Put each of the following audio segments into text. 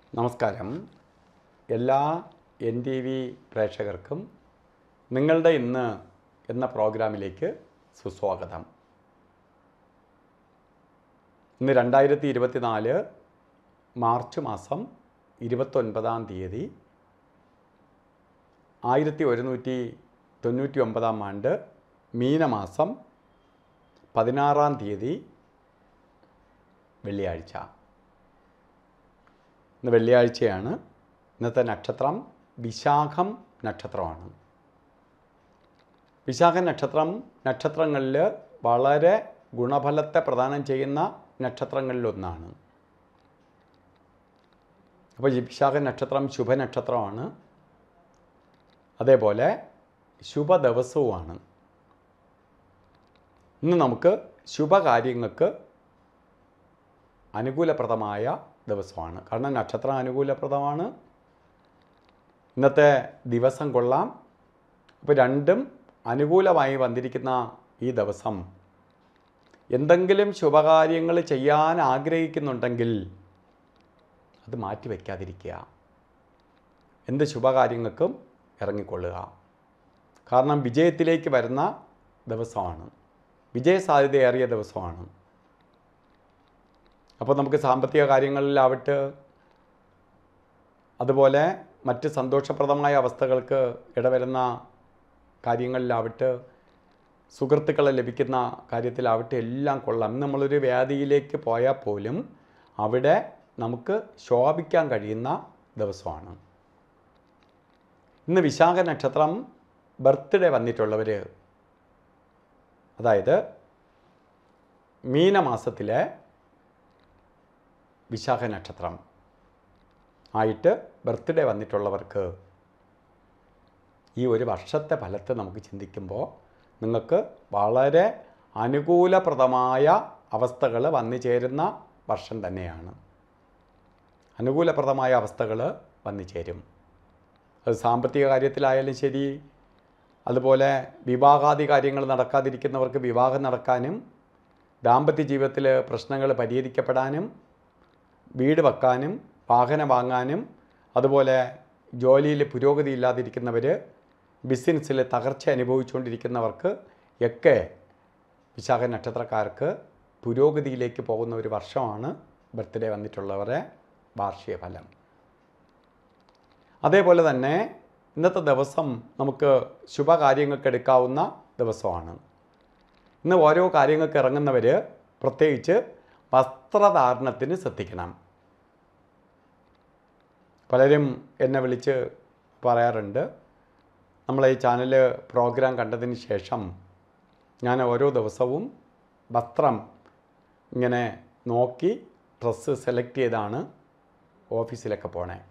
നമസ്കാരം എല്ലാ N T V പ്രേക്ഷകർക്കും നിങ്ങളുടെ ഇന്ന് എന്ന പ്രോഗ്രാമിലേക്ക് സുസ്വാഗതം ഇന്ന് രണ്ടായിരത്തി ഇരുപത്തിനാല് മാർച്ച് മാസം ഇരുപത്തൊൻപതാം തീയതി ആയിരത്തി ഒരുന്നൂറ്റി തൊണ്ണൂറ്റി ഒമ്പതാം ആണ്ട് മീനമാസം പതിനാറാം തീയതി വെള്ളിയാഴ്ച ഇന്ന് വെള്ളിയാഴ്ചയാണ് ഇന്നത്തെ നക്ഷത്രം വിശാഖം നക്ഷത്രമാണ് വിശാഖ നക്ഷത്രം നക്ഷത്രങ്ങളിൽ വളരെ ഗുണഫലത്തെ പ്രദാനം ചെയ്യുന്ന നക്ഷത്രങ്ങളിലൊന്നാണ് അപ്പോൾ ഈ വിശാഖ നക്ഷത്രം ശുഭനക്ഷത്രമാണ് അതേപോലെ ശുഭദിവസവുമാണ് ഇന്ന് നമുക്ക് ശുഭകാര്യങ്ങൾക്ക് അനുകൂലപ്രദമായ ദിവസമാണ് കാരണം നക്ഷത്രം അനുകൂലപ്രദമാണ് ഇന്നത്തെ ദിവസം കൊള്ളാം അപ്പോൾ രണ്ടും അനുകൂലമായി വന്നിരിക്കുന്ന ഈ ദിവസം എന്തെങ്കിലും ശുഭകാര്യങ്ങൾ ചെയ്യാൻ ആഗ്രഹിക്കുന്നുണ്ടെങ്കിൽ അത് മാറ്റിവെക്കാതിരിക്കുക എന്ത് ശുഭകാര്യങ്ങൾക്കും ഇറങ്ങിക്കൊള്ളുക കാരണം വിജയത്തിലേക്ക് വരുന്ന ദിവസമാണ് വിജയസാധ്യതയേറിയ ദിവസമാണ് അപ്പോൾ നമുക്ക് സാമ്പത്തിക കാര്യങ്ങളിലാവട്ടെ അതുപോലെ മറ്റ് സന്തോഷപ്രദമായ അവസ്ഥകൾക്ക് ഇടവരുന്ന കാര്യങ്ങളിലാവട്ടെ സുഹൃത്തുക്കളെ ലഭിക്കുന്ന കാര്യത്തിലാവട്ടെ എല്ലാം കൊള്ളാം ഇന്ന് നമ്മളൊരു വ്യാധിയിലേക്ക് പോയാൽ പോലും അവിടെ നമുക്ക് ശോഭിക്കാൻ കഴിയുന്ന ദിവസമാണ് ഇന്ന് വിശാഖ നക്ഷത്രം ബർത്ത്ഡേ വന്നിട്ടുള്ളവർ അതായത് മീനമാസത്തിലെ വിശാഖ നക്ഷത്രം ആയിട്ട് ബർത്ത്ഡേ വന്നിട്ടുള്ളവർക്ക് ഈ ഒരു വർഷത്തെ ഫലത്തെ നമുക്ക് ചിന്തിക്കുമ്പോൾ നിങ്ങൾക്ക് വളരെ അനുകൂലപ്രദമായ അവസ്ഥകൾ വന്നു ചേരുന്ന വർഷം തന്നെയാണ് അനുകൂലപ്രദമായ അവസ്ഥകൾ വന്നു ചേരും അത് സാമ്പത്തിക കാര്യത്തിലായാലും ശരി അതുപോലെ വിവാഹാദി കാര്യങ്ങൾ നടക്കാതിരിക്കുന്നവർക്ക് വിവാഹം നടക്കാനും ദാമ്പത്യ ജീവിതത്തിൽ പ്രശ്നങ്ങൾ പരിഹരിക്കപ്പെടാനും വീട് വെക്കാനും വാഹനം വാങ്ങാനും അതുപോലെ ജോലിയിൽ പുരോഗതി ഇല്ലാതിരിക്കുന്നവർ ബിസിനസ്സിൽ തകർച്ച അനുഭവിച്ചുകൊണ്ടിരിക്കുന്നവർക്ക് ഒക്കെ വിശാഖ നക്ഷത്രക്കാർക്ക് പുരോഗതിയിലേക്ക് പോകുന്ന ഒരു വർഷമാണ് ബർത്ത്ഡേ വന്നിട്ടുള്ളവരെ വാർഷിക ഫലം അതേപോലെ തന്നെ ഇന്നത്തെ ദിവസം നമുക്ക് ശുഭകാര്യങ്ങൾക്ക് എടുക്കാവുന്ന ദിവസമാണ് ഇന്ന് ഓരോ കാര്യങ്ങൾക്ക് ഇറങ്ങുന്നവർ പ്രത്യേകിച്ച് വസ്ത്രധാരണത്തിന് ശ്രദ്ധിക്കണം പലരും എന്നെ വിളിച്ച് പറയാറുണ്ട് നമ്മളെ ഈ ചാനൽ പ്രോഗ്രാം കണ്ടതിന് ശേഷം ഞാൻ ഓരോ ദിവസവും വസ്ത്രം ഇങ്ങനെ നോക്കി ഡ്രസ്സ് സെലക്ട് ചെയ്താണ് ഓഫീസിലൊക്കെ പോണേ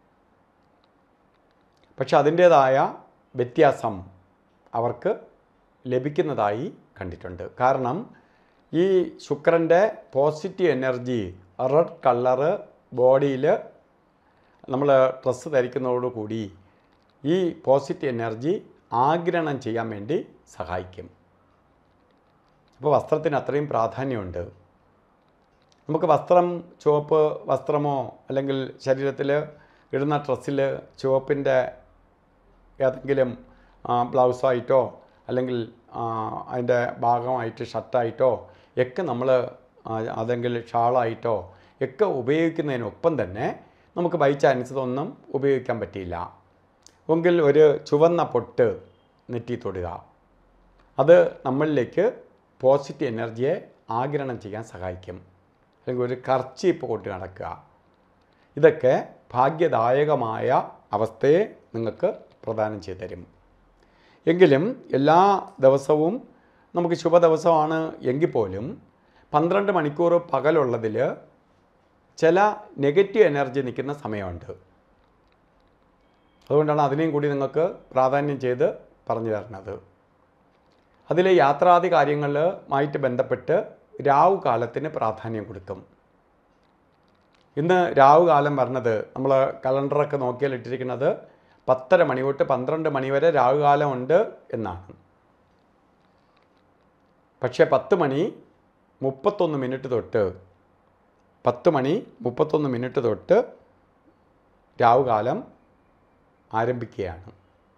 പക്ഷെ അതിൻ്റേതായ വ്യത്യാസം അവർക്ക് ലഭിക്കുന്നതായി കണ്ടിട്ടുണ്ട് കാരണം ഈ ശുക്രൻ്റെ പോസിറ്റീവ് എനർജി റെഡ് കളറ് ബോഡിയിൽ നമ്മൾ ഡ്രസ്സ് ധരിക്കുന്നതോടുകൂടി ഈ പോസിറ്റീവ് എനർജി ആഗിരണം ചെയ്യാൻ വേണ്ടി സഹായിക്കും അപ്പോൾ വസ്ത്രത്തിന് അത്രയും പ്രാധാന്യമുണ്ട് നമുക്ക് വസ്ത്രം ചുവപ്പ് വസ്ത്രമോ അല്ലെങ്കിൽ ശരീരത്തിൽ ഇടുന്ന ഡ്രസ്സിൽ ചുവപ്പിൻ്റെ ഏതെങ്കിലും ബ്ലൗസായിട്ടോ അല്ലെങ്കിൽ അതിൻ്റെ ഭാഗമായിട്ട് ഷർട്ടായിട്ടോ ഒക്കെ നമ്മൾ അതെങ്കിൽ ഷാളായിട്ടോ ഒക്കെ ഉപയോഗിക്കുന്നതിനൊപ്പം തന്നെ നമുക്ക് ബൈ ചാൻസ് ഇതൊന്നും ഉപയോഗിക്കാൻ പറ്റിയില്ല എങ്കിൽ ഒരു ചുവന്ന പൊട്ട് നെറ്റി തൊടുക അത് നമ്മളിലേക്ക് പോസിറ്റീവ് എനർജിയെ ആഗിരണം ചെയ്യാൻ സഹായിക്കും അല്ലെങ്കിൽ ഒരു കർച്ചീപ്പ് കൊണ്ട് നടക്കുക ഇതൊക്കെ ഭാഗ്യദായകമായ അവസ്ഥയെ നിങ്ങൾക്ക് പ്രദാനം ചെയ്തു തരും എങ്കിലും എല്ലാ ദിവസവും നമുക്ക് ശുഭദിവസമാണ് എങ്കിൽ പോലും പന്ത്രണ്ട് മണിക്കൂർ പകലുള്ളതിൽ ചില നെഗറ്റീവ് എനർജി നിൽക്കുന്ന സമയമുണ്ട് അതുകൊണ്ടാണ് അതിനെയും കൂടി നിങ്ങൾക്ക് പ്രാധാന്യം ചെയ്ത് പറഞ്ഞു തരുന്നത് അതിൽ യാത്രാദി കാര്യങ്ങളുമായിട്ട് ബന്ധപ്പെട്ട് രാവു കാലത്തിന് പ്രാധാന്യം കൊടുക്കും ഇന്ന് രാവു കാലം പറഞ്ഞത് നമ്മൾ കലണ്ടറൊക്കെ നോക്കിയാൽ ഇട്ടിരിക്കുന്നത് പത്തര മണി തൊട്ട് പന്ത്രണ്ട് മണി വരെ രാവുകാലമുണ്ട് എന്നാണ് പക്ഷേ പത്ത് മണി മുപ്പത്തൊന്ന് മിനിറ്റ് തൊട്ട് പത്ത് മണി മുപ്പത്തൊന്ന് മിനിറ്റ് തൊട്ട് രാവുകാലം ആരംഭിക്കുകയാണ്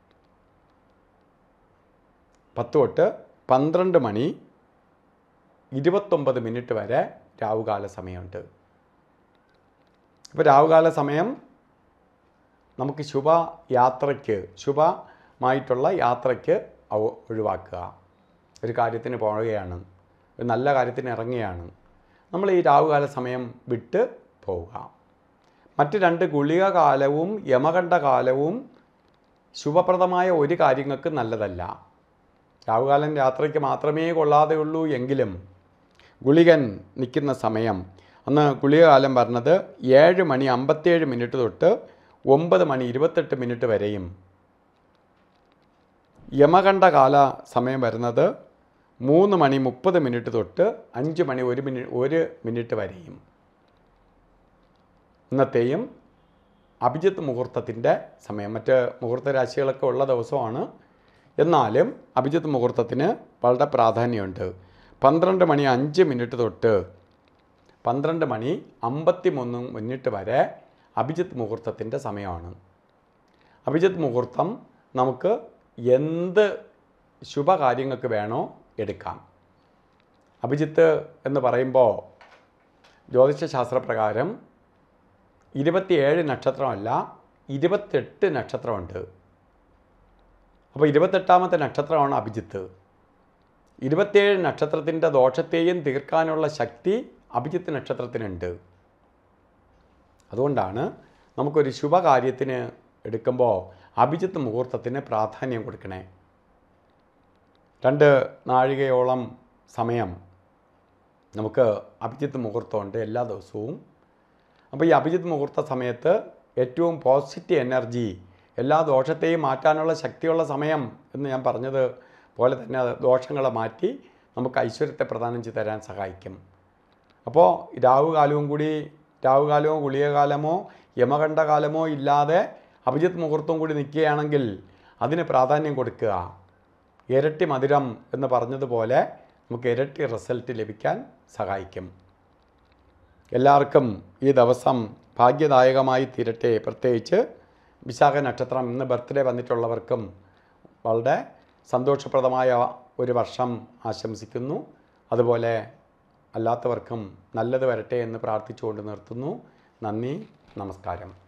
പത്ത് തൊട്ട് പന്ത്രണ്ട് മണി ഇരുപത്തൊമ്പത് മിനിറ്റ് വരെ രാവുകാല സമയമുണ്ട് അപ്പോൾ രാവുകാല സമയം നമുക്ക് ശുഭ യാത്രയ്ക്ക് ശുഭമായിട്ടുള്ള യാത്രയ്ക്ക് അവ- ഒഴിവാക്കുക ഒരു കാര്യത്തിന് പോവുകയാണ് ഒരു നല്ല കാര്യത്തിന് ഇറങ്ങുകയാണ് നമ്മൾ ഈ രാവുകാല സമയം വിട്ട് പോവുക മറ്റ് രണ്ട് ഗുളിക കാലവും യമകണ്ഠ കാലവും ശുഭപ്രദമായ ഒരു കാര്യങ്ങൾക്ക് നല്ലതല്ല രാവുകാലം രാത്രിക്ക് മാത്രമേ കൊള്ളാതെയുള്ളൂ എങ്കിലും ഗുളികൻ നിൽക്കുന്ന സമയം അന്ന് ഗുളികകാലം പറഞ്ഞത് ഏഴ് മണി അമ്പത്തേഴ് മിനിറ്റ് തൊട്ട് ഒമ്പത് മണി ഇരുപത്തെട്ട് മിനിറ്റ് വരെയും യമകണ്ഠ കാല സമയം വരുന്നത് മൂന്ന് മണി മുപ്പത് മിനിറ്റ് തൊട്ട് അഞ്ച് മണി ഒരു മിനി ഒരു മിനിറ്റ് വരെയും ഇന്നത്തെയും അഭിജിത്ത് മുഹൂർത്തത്തിൻ്റെ സമയം മറ്റ് മുഹൂർത്ത രാശികളൊക്കെ ഉള്ള ദിവസമാണ് എന്നാലും അഭിജിത്ത് മുഹൂർത്തത്തിന് വളരെ പ്രാധാന്യമുണ്ട് പന്ത്രണ്ട് മണി അഞ്ച് മിനിറ്റ് തൊട്ട് പന്ത്രണ്ട് മണി അമ്പത്തി മൂന്ന് മിനിറ്റ് വരെ അഭിജിത്ത് മുഹൂർത്തത്തിൻ്റെ സമയമാണ് അഭിജിത്ത് മുഹൂർത്തം നമുക്ക് എന്ത് ശുഭകാര്യങ്ങൾക്ക് വേണോ എടുക്കാം അഭിജിത്ത് എന്ന് പറയുമ്പോൾ ജ്യോതിഷശാസ്ത്രപ്രകാരം ഇരുപത്തിയേഴ് നക്ഷത്രമല്ല ഇരുപത്തെട്ട് നക്ഷത്രമുണ്ട് അപ്പോൾ ഇരുപത്തെട്ടാമത്തെ നക്ഷത്രമാണ് അഭിജിത്ത് ഇരുപത്തിയേഴ് നക്ഷത്രത്തിൻ്റെ ദോഷത്തെയും തീർക്കാനുള്ള ശക്തി അഭിജിത്ത് നക്ഷത്രത്തിനുണ്ട് അതുകൊണ്ടാണ് നമുക്കൊരു ശുഭകാര്യത്തിന് എടുക്കുമ്പോൾ അഭിജിത്ത് മുഹൂർത്തത്തിന് പ്രാധാന്യം കൊടുക്കണേ രണ്ട് നാഴികയോളം സമയം നമുക്ക് അഭിജിത്ത് മുഹൂർത്തമുണ്ട് എല്ലാ ദിവസവും അപ്പോൾ ഈ അഭിജിത്ത് മുഹൂർത്ത സമയത്ത് ഏറ്റവും പോസിറ്റീവ് എനർജി എല്ലാ ദോഷത്തെയും മാറ്റാനുള്ള ശക്തിയുള്ള സമയം എന്ന് ഞാൻ പറഞ്ഞത് പോലെ തന്നെ അത് ദോഷങ്ങളെ മാറ്റി നമുക്ക് ഐശ്വര്യത്തെ പ്രദാനം ചെയ്ത് തരാൻ സഹായിക്കും അപ്പോൾ രാവുകാലവും കൂടി രാവുകാലമോ ഗുളികകാലമോ യമകണ്ഠകാലമോ ഇല്ലാതെ അഭിജിത്ത് മുഹൂർത്തവും കൂടി നിൽക്കുകയാണെങ്കിൽ അതിന് പ്രാധാന്യം കൊടുക്കുക ഇരട്ടി മധുരം എന്ന് പറഞ്ഞതുപോലെ നമുക്ക് ഇരട്ടി റിസൾട്ട് ലഭിക്കാൻ സഹായിക്കും എല്ലാവർക്കും ഈ ദിവസം ഭാഗ്യദായകമായി തീരട്ടെ പ്രത്യേകിച്ച് വിശാഖ നക്ഷത്രം ഇന്ന് ബർത്ത്ഡേ വന്നിട്ടുള്ളവർക്കും വളരെ സന്തോഷപ്രദമായ ഒരു വർഷം ആശംസിക്കുന്നു അതുപോലെ അല്ലാത്തവർക്കും നല്ലത് വരട്ടെ എന്ന് പ്രാർത്ഥിച്ചുകൊണ്ട് നിർത്തുന്നു നന്ദി നമസ്കാരം